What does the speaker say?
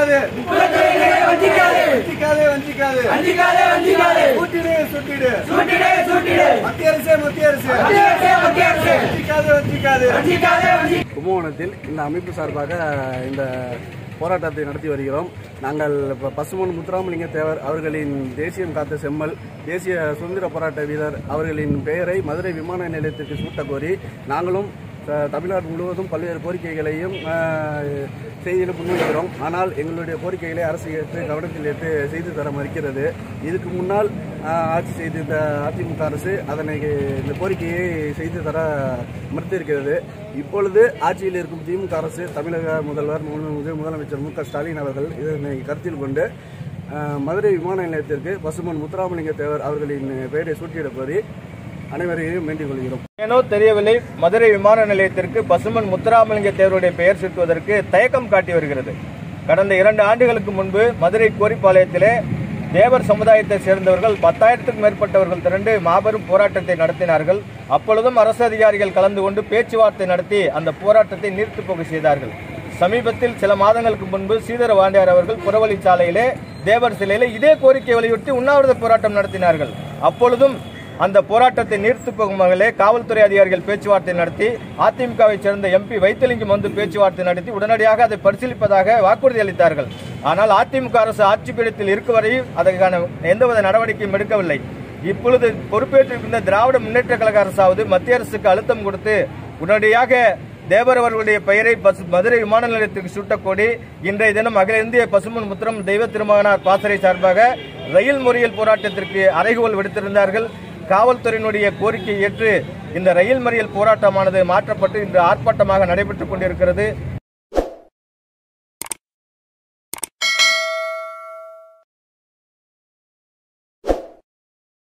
வஞ்சிக்காதே குலத்துறையினரை வஞ்சிக்காதே வஞ்சிக்காதே வஞ்சிக்காதே வஞ்சிக்காதே வஞ்சிக்காதே சூட்டிடு சூட்டிடு சூட்டிடே சூட்டிடே மத்திய அரசே மத்திய அரசே மத்திய அரசே மத்திய அரசே வஞ்சிக்காதே வஞ்சிக்காதே வஞ்சிக்காதே வஞ்சி கும்பகோணத்தில் இந்த அமைப்பு சார்பாக இந்த போராட்டத்தை நடத்தி வருகிறோம் நாங்கள் ப- பசுமன் முத்துராமலிங்க தேவர் அவர்களின் தேசியம் காத்த செம்மல் தேசிய சுதந்திர போராட்ட வீரர் அவர்களின் பெயரை மதுரை விமான நிலையத்திற்கு சூட்டக் கோரி நாங்களும் த- தமிழ்நாடு முழுவதும் பல்வேறு கோரிக்கைகளையும் அஹ், செய்தியில் முன்வைக்கிறோம் ஆனால் எங்களுடைய கோரிக்கைகளை அரசு ஏற்று கவனத்தில் ஏற்று செய்து தர மறுக்கிறது இதுக்கு முன்னால் அஹ், ஆட்சி செய்திருந்த அதிமுக அரசு அதனை இந்த கோரிக்கையை செய்து தர மறுத்திருக்கிறது இப்பொழுது ஆட்சியில் இருக்கும் திமுக அரசு தமிழக முதல்வர் முதல் முதலமைச்சர் மு க ஸ்டாலின் அவர்கள் இதனை கருத்தில் கொண்டு அஹ், மதுரை விமான நிலையத்திற்கு பசுமன் முத்துராமலிங்க தேவர் அவர்களின் பெயரை சூட்டியிடக் கோரி அனைவரையும் வேண்டிக் கொள்கிறோம் ஏனோ தெரியவில்லை மதுரை விமான நிலையத்திற்கு பசுமன் முத்துராமலிங்க தேவருடைய பெயர் சூட்டுவதற்கு தயக்கம் காட்டி வருகிறது கடந்த இரண்டு ஆண்டுகளுக்கு முன்பு மதுரை கோரிப்பாளையத்திலே தேவர் சமுதாயத்தை சேர்ந்தவர்கள் பத்தாயிரத்துக்கும் மேற்பட்டவர்கள் திரண்டு மாபெரும் போராட்டத்தை நடத்தினார்கள் அப்பொழுதும் அரசு அதிகாரிகள் கலந்து கொண்டு பேச்சுவார்த்தை நடத்தி அந்த போராட்டத்தை நீர்த்து போக செய்தார்கள் சமீபத்தில் சில மாதங்களுக்கு முன்பு சீதர வாண்டியார் அவர்கள் புறவழிச்சாலையிலே தேவர் சிலையிலே இதே கோரிக்கை வலியுறுத்தி உண்ணாவிரத போராட்டம் நடத்தினார்கள் அப்பொழுதும் அந்த போராட்டத்தை நீர்த்து போகும் வகையிலே காவல்துறை அதிகாரிகள் பேச்சுவார்த்தை நடத்தி அதிமுகவை சேர்ந்த எம்பி வைத்திலிங்கம் வந்து பேச்சுவார்த்தை நடத்தி உடனடியாக அதை பரிசீலிப்பதாக வாக்குறுதி அளித்தார்கள் ஆனால் அதிமுக அரசு ஆட்சி பீடத்தில் இருக்கும் வரை அதற்கான எந்தவித நடவடிக்கையும் எடுக்கவில்லை இப்பொழுது பொறுப்பேற்றிருக்கின்ற திராவிட முன்னேற்ற கழக அரசாவது மத்திய அரசுக்கு அழுத்தம் கொடுத்து உடனடியாக தேவர் அவர்களுடைய பெயரை பசு- மதுரை விமான நிலையத்திற்கு சூட்டக்கோடி இன்றைய தினம் அகில இந்திய பசுமன் முத்திரம் தெய்வ திருமகனார் பாசறை சார்பாக ரயில் முறையில் போராட்டத்திற்கு அறைகோல் விடுத்திருந்தார்கள் காவல்துறையினுடைய கோரிக்கையை ஏற்று இந்த ரயில் மறியல் போராட்டமானது மாற்றப்பட்டு இன்று ஆர்ப்பாட்டமாக நடைபெற்றுக் கொண்டிருக்கிறது